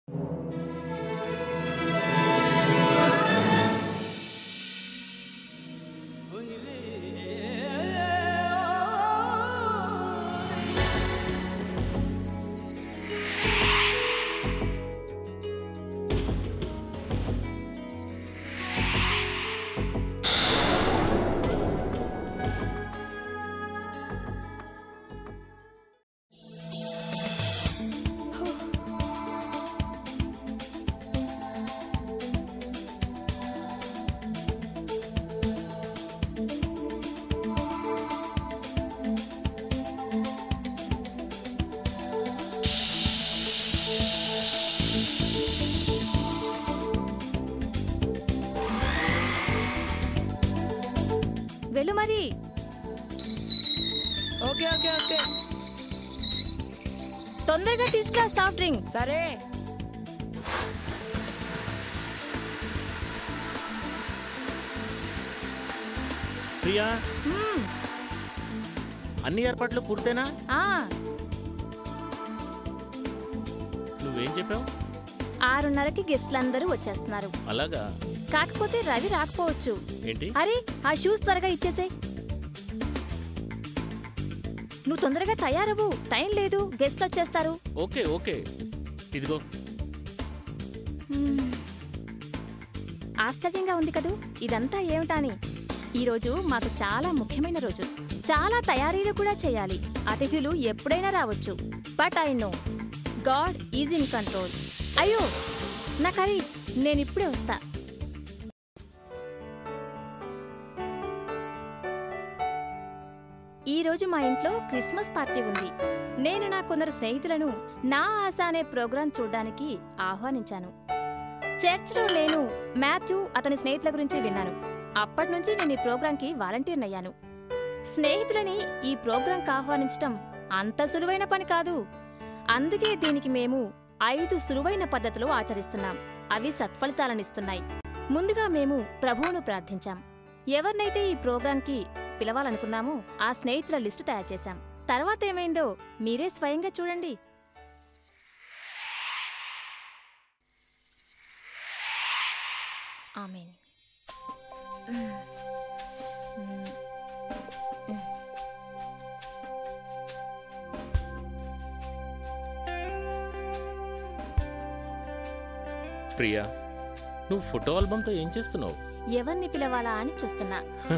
వెళ్ళు మరి okay okay okay తొందరగా తీసుకురా సాఫ్ట్ డ్రింక్ సరే ప్రియా మ్మ్. అన్ని ఏర్పాట్లు పూర్తేనా ఆ, నువ్వేం చెప్పావు ఆరున్నరకి గెస్ట్లందరూ వచ్చేస్తున్నారు అలాగా కాకపోతే రవి రాకపోవచ్చు ఏంటి అరే ఆ షూస్ త్వరగా ఇచ్చేసే నువ్వు తొందరగా తయారవు టైం లేదు గెస్ట్లు వచ్చేస్తారు ఓకే ఓకే ఇదిగో మ్మ్. ఆశ్చర్యంగా ఉంది కదూ ఇదంతా ఏమిటా అని ఈరోజు మాకు చాలా ముఖ్యమైన రోజు చాలా తయారీలు కూడా చేయాలి అతిథులు ఎప్పుడైనా రావచ్చు but I know God is in control అయ్యో నా కరీ నేనిప్పుడే వస్తా ఈ రోజు మా ఇంట్లో క్రిస్మస్ పార్టీ ఉంది నేను నా కొందరు స్నేహితులను నా ఆశ అనే ప్రోగ్రాం చూడ్డానికి ఆహ్వానించాను చర్చ్లో నేను మాథ్యూ అతని స్నేహితుల గురించి విన్నాను అప్పట్నుంచి నేను ఈ ప్రోగ్రాంకి వాలంటీర్ అయ్యాను స్నేహితులని ఈ ప్రోగ్రాంకి ఆహ్వానించటం అంత సులువైన పని కాదు అందుకే దీనికి మేము ఐదు సులువైన పద్ధతులు ఆచరిస్తున్నాం అవి సత్ఫలితాలనిస్తున్నాయి ముందుగా మేము ప్రభువును ప్రార్థించాం ఎవరినైతే ఈ ప్రోగ్రాంకి పిలవాలనుకున్నామో ఆ స్నేహితుల లిస్టు తయారు చేశాం తర్వాత ఏమైందో మీరే స్వయంగా చూడండి ఆమెన్ ప్రియా నువ్వు ఫోటో ఆల్బంతో ఏం చేస్తున్నావు ఎవరిని పిలవాలా అని చూస్తున్నా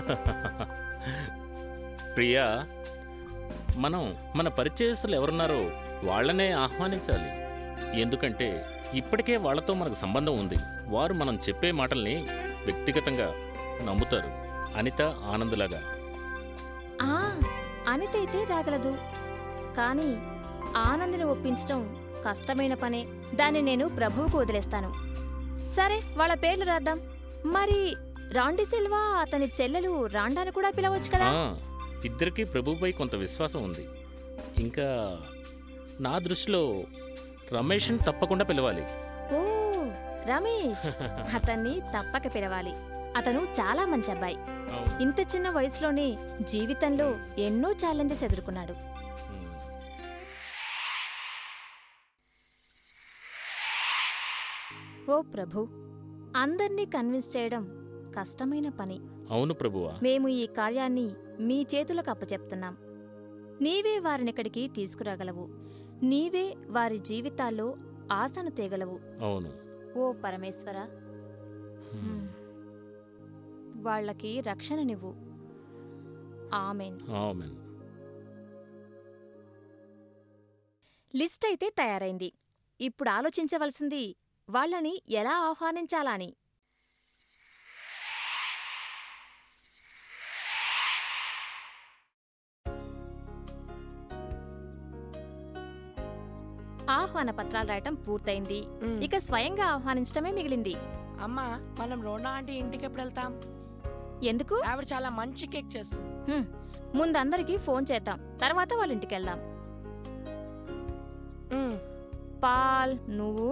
ప్రియా మనం మన పరిచయస్తులు ఎవరున్నారో వాళ్ళనే ఆహ్వానించాలి ఎందుకంటే ఇప్పటికే వాళ్ళతో మనకు సంబంధం ఉంది వారు మనం చెప్పే మాటల్ని వ్యక్తిగతంగా నమ్ముతారు అనిత ఆనందులాగా ఆ అనితైతే రాగలదు కానీ ఆనందిని ఒప్పించటం కష్టమైన పనే దాన్ని నేను ప్రభువుకు వదిలేస్తాను సరే వాళ్ళ పేర్లు రాద్దాం మరి రాండి సిల్వా అతని చెల్లెలు రాండాను కూడా పిలవచ్చు కదా ఆ, ఇద్దరికీ ప్రభుపై కొంత విశ్వాసం ఉంది ఇంకా నా దృష్టిలో రమేష్ని తప్పకుండా పిలవాలి ఓ రమేష్ అతన్ని తప్పక పిలవాలి అతను చాలా మంచి అబ్బాయి ఇంత చిన్న వయసులోనే జీవితంలో ఎన్నో ఛాలెంజెస్ ఎదుర్కొన్నాడు ఓ ప్రభు అందర్నీ కన్విన్స్ చేయడం కష్టమైన పని అవును ప్రభువా మేము ఈ కార్యాన్ని మీ చేతులకు అప్పచెప్తున్నాం నీవే వారినిక్కడికి తీసుకురాగలవు నీవే వారి జీవితాల్లో ఆశను తేగలవు అవును ఓ పరమేశ్వర హ్మ్. వాళ్ళకి రక్షణనివ్వు ఆమెన్ ఆమెన్ లిస్ట్ అయితే తయారైంది ఇప్పుడు ఆలోచించవలసింది వాళ్ళని ఎలా ఆహ్వానించాలా అని ఆహ్వాన పత్రాలు రాయటం పూర్తయింది మ్. ఇక స్వయంగా ఆహ్వానించటమే మిగిలింది అమ్మా మనం రోనా ఆంటీ ఇంటికి ఎప్పుడు వెళ్తాం ఎందుకు ఆవిడ చాలా మంచి కేక్ చేస్తుంది హ్మ్. ముందందరికీ ఫోన్ చేద్దాం తర్వాత వాళ్ళ ఇంటికెళ్దాం మ్, పాల్ నువ్వు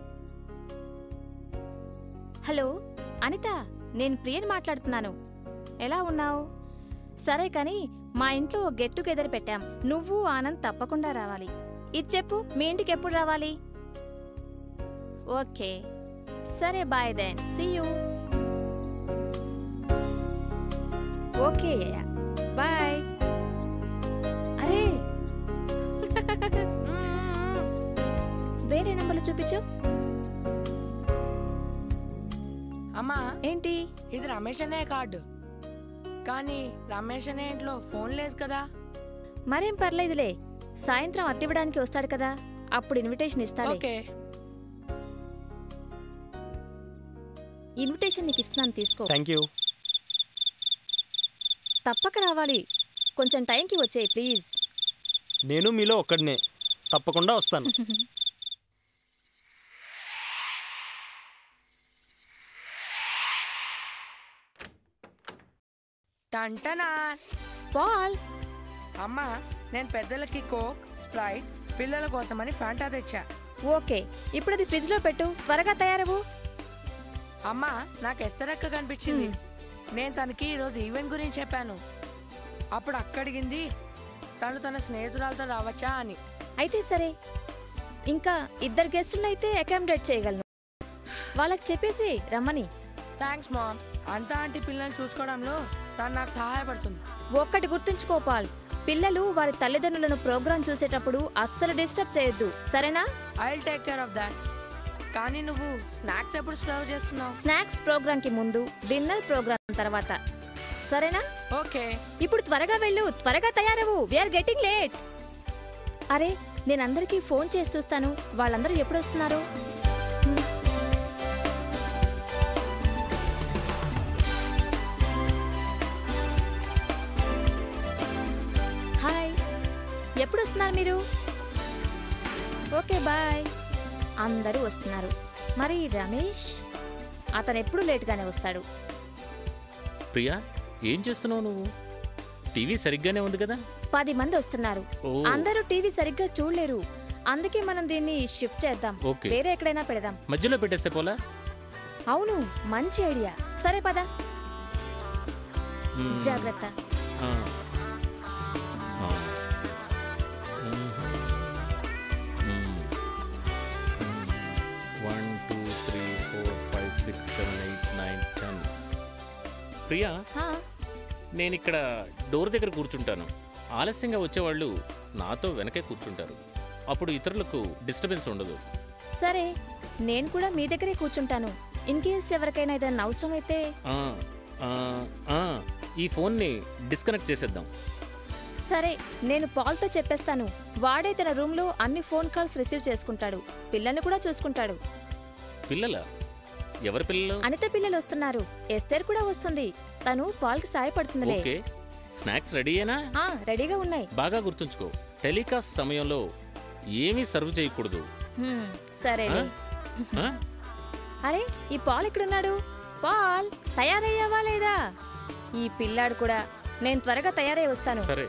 హలో అనిత నేను ప్రియని మాట్లాడుతున్నాను ఎలా ఉన్నావు సరే కానీ మా ఇంట్లో గెట్ టుగెదర్ పెట్టాం నువ్వు ఆనంద్ తప్పకుండా రావాలి ఇది చెప్పు మీ ఇంటికి ఎప్పుడు రావాలి ఓకే సరే bye then see you okay bye అరే వేరే నంబర్లు చూపించు అమ్మా ఏంటి ఇది రమేష్ అనే కార్డు కానీ రమేష్ అనే ఇంట్లో ఫోన్ లేదు కదా మరేం పర్లేదులే సాయంత్రం అత్తివ్వడానికి వస్తాడు కదా అప్పుడు ఇన్విటేషన్ ఇస్తాలే ఓకే ఇన్విటేషన్ నీకు ఇస్తున్నాను తీసుకో థ్యాంక్ యూ తప్పక రావాలి కొంచెం టైంకి వచ్చేయి ప్లీజ్ నేను మీలో ఒక్కడినే తప్పకుండా వస్తాను టంటనా పాల్ అమ్మా నేను పెద్దలకి కోక్ స్ప్రైట్ పిల్లల కోసమని ఫ్యాంటా తెచ్చా ఓకే ఇప్పుడు అది ఫ్రిడ్జ్లో పెట్టు త్వరగా తయారవు అమ్మా నాకు ఎస్తరక్క కనిపించింది నేను తనకి ఈరోజు ఈవెంట్ గురించి చెప్పాను అప్పుడు అక్కడిగింది తను తన స్నేహితురాలతో రావచ్చా అని అయితే సరే ఇంకా ఇద్దరు గెస్టులను అయితే అకామిడేట్ చేయగలను వాళ్ళకి చెప్పేసి రమ్మని థ్యాంక్స్ మామ్ అంతా ఆంటీ పిల్లల్ని చూసుకోవడంలో తను నాకు సహాయపడుతుంది ఒక్కటి గుర్తుంచుకో పాల్ పిల్లలు వారి తల్లిదండ్రులను ప్రోగ్రాం చూసేటప్పుడు అస్సలు డిస్టర్బ్ చేయొద్దు సరేనా I will take care of that కానీ నువ్వు స్నాక్స్ ఎప్పుడు సర్వ్ చేస్తున్నావు స్నాక్స్ ప్రోగ్రామ్ కి ముందు డిన్నర్ ప్రోగ్రామ్ తర్వాత సరేనా ఓకే ఇప్పుడు త్వరగా వెళ్ళు త్వరగా తయారవు వీఆర్ గెటింగ్ లేట్ అరే నేను అందరికీ ఫోన్ చేసి చూస్తాను వాళ్ళందరూ ఎప్పుడు వస్తున్నారు హ్మ్. హాయ్ ఎప్పుడు వస్తున్నారు మీరు ఓకే బాయ్ అందరూ వస్తున్నారు మరి రమేష్ అతను ఎప్పుడు లేట్గానే వస్తాడు ప్రియా ఏం చేస్తున్నావు నువ్వు టీవీ సరిగ్గానే ఉంది కదా పది మంది వస్తున్నారు ఓ అందరూ టీవీ సరిగ్గా చూడలేరు అందుకే మనం దీన్ని షిఫ్ట్ చేద్దాం ఓకే వేరే ఎక్కడైనా పెడదాం మధ్యలో పెట్టేస్తే పోలా అవును మంచి ఐడియా సరే పద మ్మ్. జాగ్రత్త ఆ. ఆ. మ్మ్. మ్మ్. One two three four five six seven eight nine ten Priya హా, నేను ఇక్కడ డోర్ దగ్గర కూర్చుంటాను ఆలస్యంగా వచ్చేవాళ్ళు నాతో వెనకే కూర్చుంటారు అప్పుడు ఇతరులకు డిస్టర్బెన్స్ ఉండదు సరే నేను కూడా మీ దగ్గరే కూర్చుంటాను ఇన్ కేస్ ఎవరికైనా ఏదైనా అవసరం అయితే ఆ, ఆ, ఆ, ఈ ఫోన్ని డిస్కనెక్ట్ చేసేద్దాం సరే నేను పాల్తో చెప్పేస్తాను వాడే తన రూమ్లో అన్ని ఫోన్ కాల్స్ రిసీవ్ చేసుకుంటాడు పిల్లల్ని కూడా చూసుకుంటాడు పిల్లల ఎవరి పిల్లలు అనిత పిల్లలు వస్తున్నారు ఎస్తేర్ కూడా వస్తుంది తను పాల్కి సాయపడుతుందిలే ఓకే స్నాక్స్ రెడీయేనా ఆ రెడీగా ఉన్నాయి బాగా గుర్తుంచుకో టెలికాస్ట్ సమయంలో ఏమీ సర్వ్ చేయకూడదు హ్మ్, సరేలే ఆ? అరే ఈ పాల్ ఎక్కడున్నాడు పాల్ తయారయ్యావా లేదా ఈ పిల్లాడు కూడా నేను త్వరగా తయారై వస్తాను సరే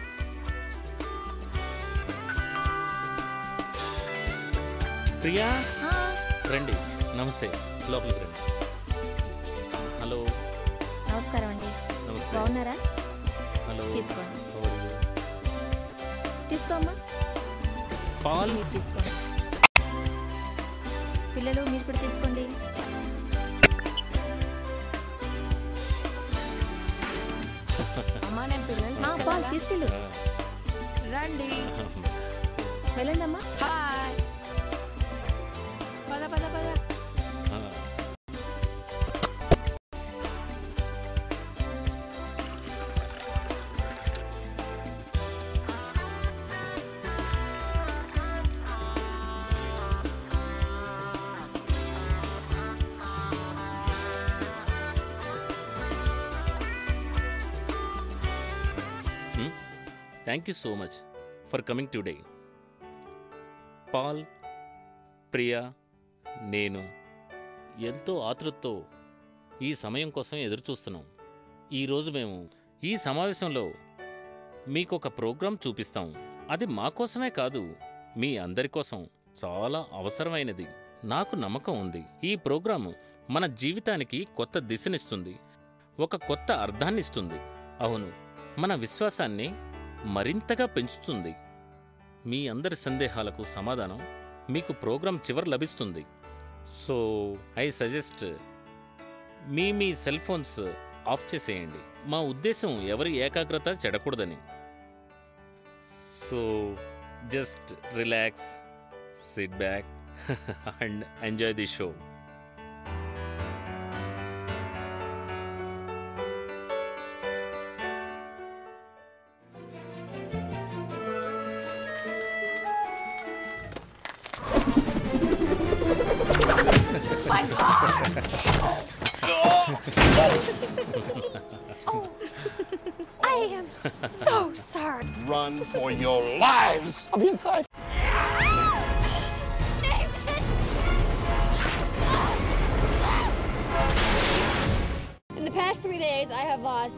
ప్రియా ఆ, రండి నమస్తే లోపలికి రండి హలో నమస్కారం అండి నమస్తే బాగున్నారా హలో తీసుకోండి How are you? తీసుకోమ్మా పాల్ మీరు తీసుకోండి పిల్లలు మీరు కూడా తీసుకోండి అమ్మా నేను పిల్లల్ని ఆ, పాల్ తీసుకెళ్ళాలా? తీసుకెళ్ళు ఆ, రండి వెళ్ళండమ్మా హాయ్ పద పద పద ఆ. Thank you so much for coming today Paul Priya నేను ఎంతో ఆతృతతో ఈ సమయం కోసం ఎదురుచూస్తున్నాం ఈరోజు మేము ఈ సమావేశంలో మీకు ఒక ప్రోగ్రాం చూపిస్తాం అది మా కోసమే కాదు మీ అందరి కోసం చాలా అవసరమైనది నాకు నమ్మకం ఉంది ఈ ప్రోగ్రాము మన జీవితానికి కొత్త దిశనిస్తుంది ఒక కొత్త అర్థాన్ని ఇస్తుంది అవును మన విశ్వాసాన్ని మరింతగా పెంచుతుంది మీ అందరి సందేహాలకు సమాధానం మీకు ప్రోగ్రాం చివరి లభిస్తుంది సో ఐ సజెస్ట్ మీ మీ సెల్ ఫోన్స్ ఆఫ్ చేసేయండి మా ఉద్దేశం ఎవరి ఏకాగ్రత చెడకూడదని so just relax sit back and enjoy the show I am so sorry. Run for your lives! I'll be inside. In the past three days, I have lost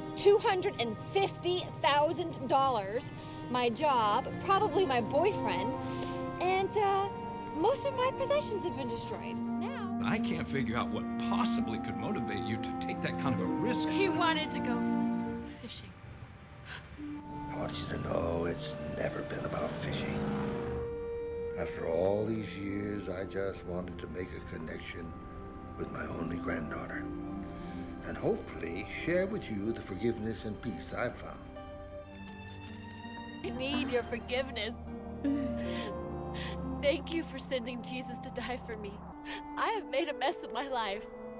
$250,000, my job, probably my boyfriend, and uh, most of my possessions have been destroyed. Now. I can't figure out what possibly could motivate you to take that kind of a risk. He wanted to go fishing. I want you to know it's never been about fishing. After all these years, I just wanted to make a connection with my only granddaughter. And hopefully share with you the forgiveness and peace I've found. I need your forgiveness. Thank you for sending Jesus to die for me. I have made a mess of my life.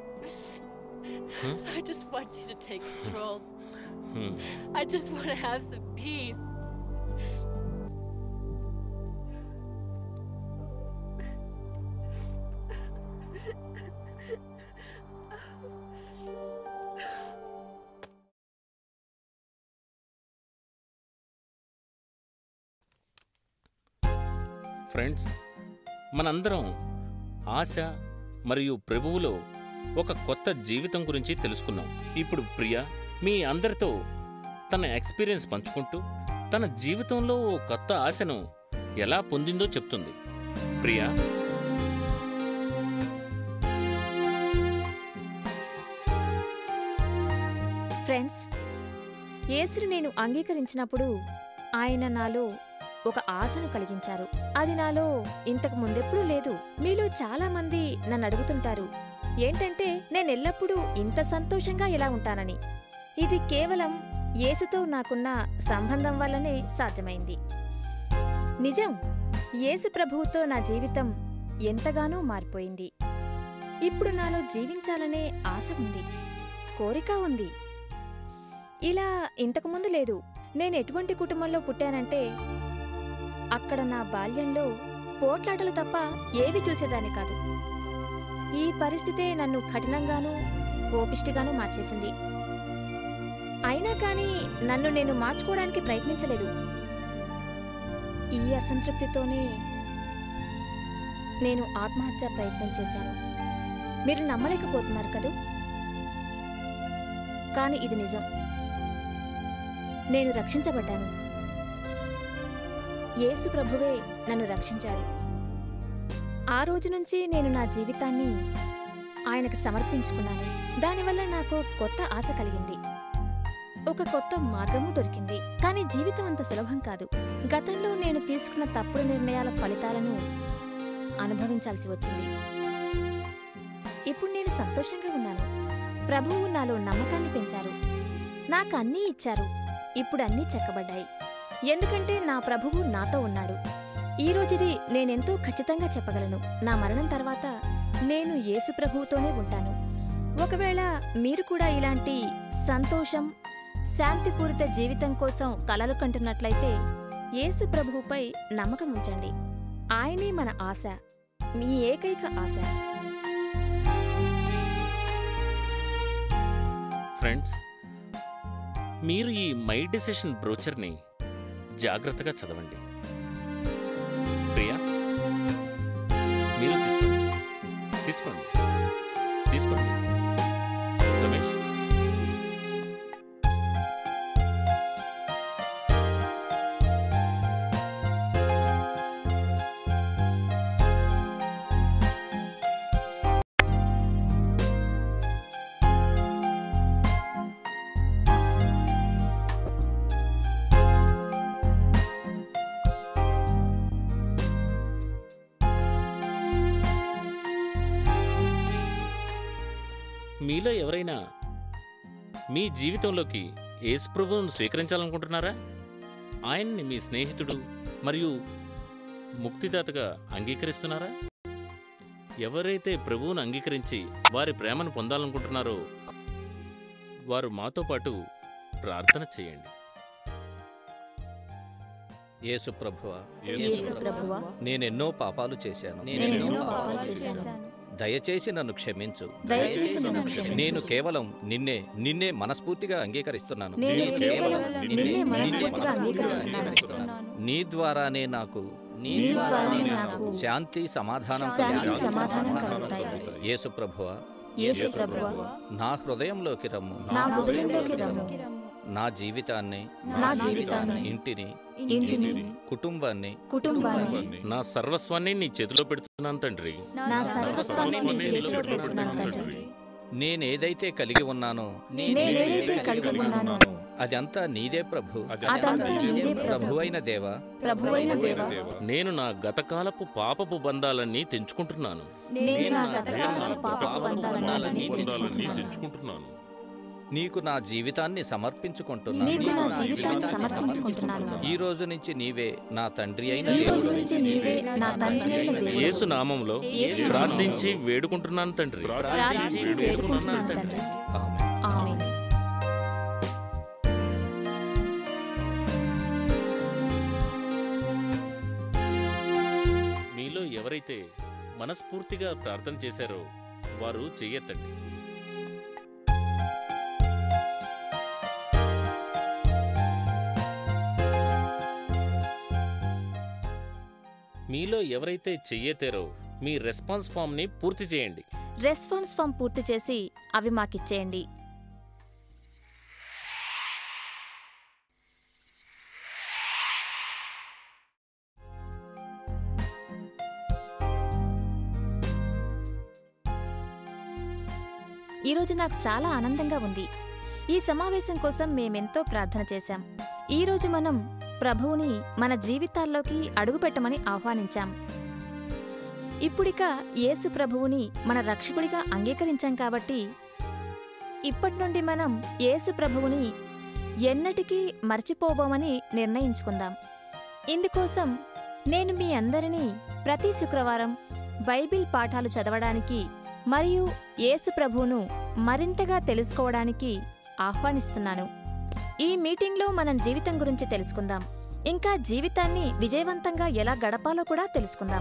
I just want you to take control. Hmm. I just want to have some peace. Friends మనందరం ఆశ మరియు ప్రభువులో ఒక కొత్త జీవితం గురించి తెలుసుకున్నాం ఇప్పుడు ప్రియ మీ అందరితో తన ఎక్స్పీరియన్స్ పంచుకుంటూ తన జీవితంలో ఓ కొత్త ఆశను ఎలా పొందిందో చెప్తుంది ప్రియా ఫ్రెండ్స్ యేసుని నేను అంగీకరించినప్పుడు ఆయన నాలో ఒక ఆశను కలిగించారు అది నాలో ఇంతకు ముందెప్పుడూ లేదు మీలో చాలా మంది నన్ను అడుగుతుంటారు ఏంటంటే నేను ఎల్లప్పుడూ ఇంత సంతోషంగా ఎలా ఉంటానని ఇది కేవలం యేసుతో నాకున్న సంబంధం వల్లనే సాధ్యమైంది నిజం యేసు ప్రభువుతో నా జీవితం ఎంతగానో మారిపోయింది ఇప్పుడు నాలో జీవించాలనే ఆశ ఉంది కోరిక ఉంది ఇలా ఇంతకుముందు లేదు నేను ఎటువంటి కుటుంబంలో పుట్టానంటే అక్కడ నా బాల్యంలో పోట్లాటలు తప్ప ఏవి చూసేదాన్ని కాదు ఈ పరిస్థితే నన్ను కఠినంగానూ కోపిష్టిగానూ మార్చేసింది అయినా కానీ నన్ను నేను మార్చుకోవడానికి ప్రయత్నించలేదు ఈ అసంతృప్తితోనే నేను ఆత్మహత్య ప్రయత్నం చేశాను మీరు నమ్మలేకపోతున్నారు కదూ కానీ ఇది నిజం నేను రక్షించబడ్డాను యేసు ప్రభువే నన్ను రక్షించాడు ఆ రోజు నుంచి నేను నా జీవితాన్ని ఆయనకు సమర్పించుకున్నాను దానివల్ల నాకు కొత్త ఆశ కలిగింది ఒక కొత్త మార్గము దొరికింది కానీ జీవితం అంత సులభం కాదు గతంలో నేను తీసుకున్న తప్పుడు నిర్ణయాల ఫలితాలను అనుభవించాల్సి వచ్చింది ఇప్పుడు నేను సంతోషంగా ఉన్నాను ప్రభువు నాలో నమ్మకాన్ని పెంచారు నాకు అన్నీ ఇచ్చారు ఇప్పుడు అన్నీ చెక్కబడ్డాయి ఎందుకంటే నా ప్రభువు నాతో ఉన్నాడు ఈ రోజుది నేనెంతో ఖచ్చితంగా చెప్పగలను నా మరణం తర్వాత నేను యేసు ప్రభువుతోనే ఉంటాను ఒకవేళ మీరు కూడా ఇలాంటి సంతోషం శాంతిపూరిత జీవితం కోసం కలలు కంటున్నట్లయితే యేసు ప్రభువుపై నమ్మకం ఉంచండి ఆయనే మన ఆశ మీ ఏకైక ఆశ ఫ్రెండ్స్ మీరు ఈ మై డిసిషన్ బ్రోచర్ని జాగ్రత్తగా చదవండి ప్రియా మీరు తీసుకోండి తీసుకోండి తీసుకోండి రమేష్ మీలో ఎవరైనా మీ జీవితంలోకి యేసుప్రభువును స్వీకరించాలనుకుంటున్నారా ఆయన్ని మీ స్నేహితుడు మరియు ముక్తిదాతగా అంగీకరిస్తున్నారా ఎవరైతే ప్రభువును అంగీకరించి వారి ప్రేమను పొందాలనుకుంటున్నారో వారు మాతో పాటు ప్రార్థన చేయండి యేసు ప్రభువ యేసు ప్రభువా నేనెన్నో పాపాలు చేశాను నేనెన్నో పాపాలు చేశాను దయచేసి నన్ను క్షమించు దయచేసి నన్ను క్షమించు. నేను కేవలం నిన్నే నిన్నే మనస్ఫూర్తిగా అంగీకరిస్తున్నాను నేను నేను కేవలం నిన్నే- నిన్నే మనస్ఫూర్తిగా నిన్నే అంగీకరిస్తున్నాను. నీ ద్వారానే నాకు నీ ద్వారానే నాకు శాంతి సమాధానం శాంతి కలుగుతాయి. సమాధానం కలుగుతాయి. యేసు ప్రభువ యేసు ప్రభువా నా హృదయంలోకి రమ్ము నా హృదయంలోకి రమ్ము నా జీవితాన్ని నా జీవితాన్ని ఇంటిని ఇంటిని కుటుంబాన్ని కుటుంబాన్ని నా సర్వస్వాన్ని నీ చేతిలో పెడుతున్నాను తండ్రి నా సర్వస్వాన్ని నీ చేతిలో పెడుతున్నాను తండ్రి నేనేదైతే కలిగి ఉన్నానో నేనేదైతే కలిగి ఉన్నానో అదంతా నీదే ప్రభు అదంతా నీదే ప్రభు. ప్రభు అయిన దేవా ప్రభువైన దేవా నేను నా గతకాలపు పాపపు బంధాలన్నీ తెంచుకుంటున్నాను నేను నా గతకాల పాపపు బంధాలన్నీ తెంచుకుంటున్నాను తెంచుకుంటున్నాను నీకు నా జీవితాన్ని సమర్పించుకుంటున్నాను నీకు నా జీవితాన్ని సమర్పించుకుంటున్నాను ఈ రోజు నుంచి నీవే నా తండ్రి అయిన ఈ రోజు దేవుడు నుంచి నీవే నా తండ్రి అయిన దేవుడు యేసు నామంలో యేసు ప్రార్థించి వేడుకుంటున్నాను తండ్రి ప్రార్థించి వేడుకుంటున్నాను తండ్రి ఆమేన్. ఆమేన్ మీలో ఎవరైతే మనస్ఫూర్తిగా ప్రార్థన చేశారో వారు చెయ్యెత్తండి మీలో ఎవరైతే చెయ్యెత్తారో మీ రెస్పాన్స్ ఫామ్ని పూర్తి చేయండి రెస్పాన్స్ ఫామ్ పూర్తి చేసి అవి మాకిచ్చేయండి ఈరోజు నాకు చాలా ఆనందంగా ఉంది ఈ సమావేశం కోసం మేమెంతో ప్రార్థన చేశాం ఈరోజు మనం ప్రభువుని మన జీవితాల్లోకి అడుగుపెట్టమని ఆహ్వానించాం ఇప్పుడిక యేసు ప్రభువుని మన రక్షకుడిగా అంగీకరించాం కాబట్టి ఇప్పటి నుండి మనం యేసు ప్రభువుని ఎన్నటికీ మర్చిపోబోమని నిర్ణయించుకుందాం ఇందుకోసం నేను మీ అందరినీ ప్రతి శుక్రవారం బైబిల్ పాఠాలు చదవడానికి మరియు యేసు ప్రభువును మరింతగా తెలుసుకోవడానికి ఆహ్వానిస్తున్నాను ఈ మీటింగ్లో మనం జీవితం గురించి తెలుసుకుందాం ఇంకా జీవితాన్ని విజయవంతంగా ఎలా గడపాలో కూడా తెలుసుకుందాం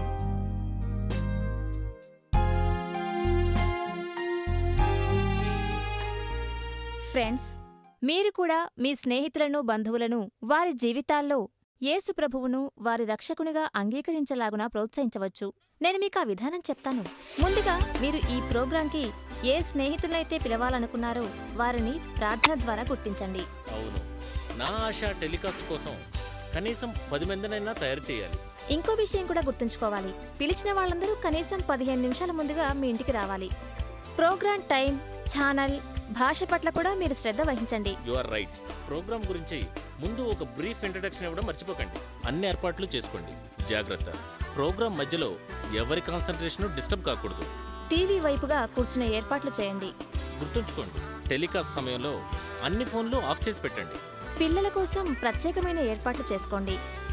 ఫ్రెండ్స్ మీరు కూడా మీ స్నేహితులను బంధువులను వారి జీవితాల్లో యేసు ప్రభువును వారి రక్షకునిగా అంగీకరించలాగున ప్రోత్సహించవచ్చు నేను మీకు ఆ విధానం చెప్తాను ముందుగా మీరు ఈ ప్రోగ్రాంకి ఏ స్నేహితులైతే పిలవాలనుకున్నారో వారిని ప్రార్థన ద్వారా గుర్తించండి అవును నా ఆశ టెలికాస్ట్ కోసం కనీసం పది మందినైనా తయారు చేయాలి ఇంకో విషయం కూడా గుర్తుంచుకోవాలి పిలిచిన వాళ్ళందరూ కనీసం పదిహేను నిమిషాల ముందుగా మీ ఇంటికి రావాలి ప్రోగ్రాం టైం ఛానల్ భాష పట్ల కూడా మీరు శ్రద్ధ వహించండి యు ఆర్ రైట్ ప్రోగ్రామ్ గురించి ముందు ఒక బ్రీఫ్ ఇంట్రడక్షన్ ఇవ్వడం మర్చిపోకండి అన్ని ఏర్పాట్లు చేసుకోండి జాగ్రత్త ప్రోగ్రామ్ మధ్యలో ఎవరి కాన్సన్ట్రేషన్ డిస్టర్బ్ కాకూడదు టీవీ వైపుగా కూర్చునే ఏర్పాట్లు చేయండి గుర్తుంచుకోండి టెలికాస్ట్ సమయంలో అన్ని ఫోన్లు ఆఫ్ చేసి పెట్టండి పిల్లల కోసం ప్రత్యేకమైన ఏర్పాట్లు చేసుకోండి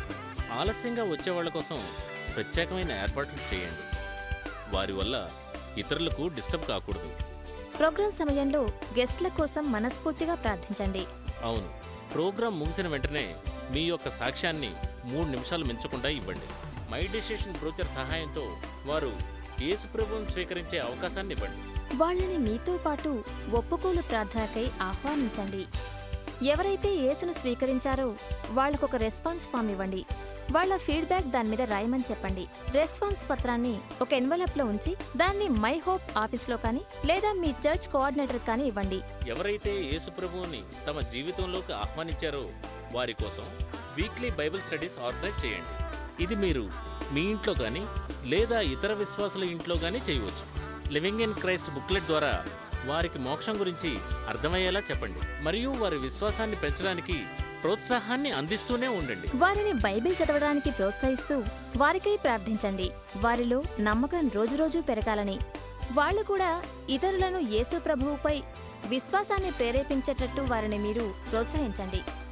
ఆలస్యంగా వచ్చే వాళ్ళ కోసం ప్రత్యేకమైన ఏర్పాట్లు చేయండి వారి వల్ల ఇతరులకు డిస్టర్బ్ కాకూడదు ప్రోగ్రాం సమయంలో గెస్ట్ల కోసం మనస్ఫూర్తిగా ప్రార్థించండి అవును ప్రోగ్రాం ముగిసిన వెంటనే మీ యొక్క సాక్ష్యాన్ని మూడు నిమిషాలు మించకుండా ఇవ్వండి మై డెసిషన్ బ్రోచర్ సహాయంతో వారు యేసు ప్రభువును స్వీకరించే అవకాశాన్ని ఇవ్వండి వాళ్ళని మీతో పాటు ఒప్పుకోలు ప్రార్థనకై ఆహ్వానించండి ఎవరైతే యేసును స్వీకరించారో వాళ్ళకొక రెస్పాన్స్ ఫామ్ ఇవ్వండి వాళ్ళ ఫీడ్బ్యాక్ దాని మీద రాయమని చెప్పండి రెస్పాన్స్ పత్రాన్ని ఒక ఎన్వలప్లో ఉంచి దాన్ని మై హోప్ ఆఫీస్లో కానీ లేదా మీ చర్చ్ కోఆర్డినేటర్ కానీ ఇవ్వండి ఎవరైతే యేసు ప్రభువుని తమ జీవితంలోకి ఆహ్వానించారో వారి కోసం వీక్లీ బైబిల్ స్టడీస్ ఆర్గనైజ్ చేయండి ఇది మీరు మీ ఇంట్లో కానీ లేదా ఇతర విశ్వాసుల ఇంట్లో కానీ చేయవచ్చు లివింగ్ ఇన్ క్రైస్ట్ బుక్లెట్ ద్వారా వారికి మోక్షం గురించి అర్థమయ్యేలా చెప్పండి మరియు వారి విశ్వాసాన్ని పెంచడానికి ప్రోత్సాహాన్ని అందిస్తూనే ఉండండి వారిని బైబిల్ చదవడానికి ప్రోత్సహిస్తూ వారికై ప్రార్థించండి వారిలో నమ్మకం రోజురోజు పెరగాలని వాళ్ళు కూడా ఇతరులను యేసు ప్రభువుపై విశ్వాసాన్ని ప్రేరేపించేటట్టు వారిని మీరు ప్రోత్సహించండి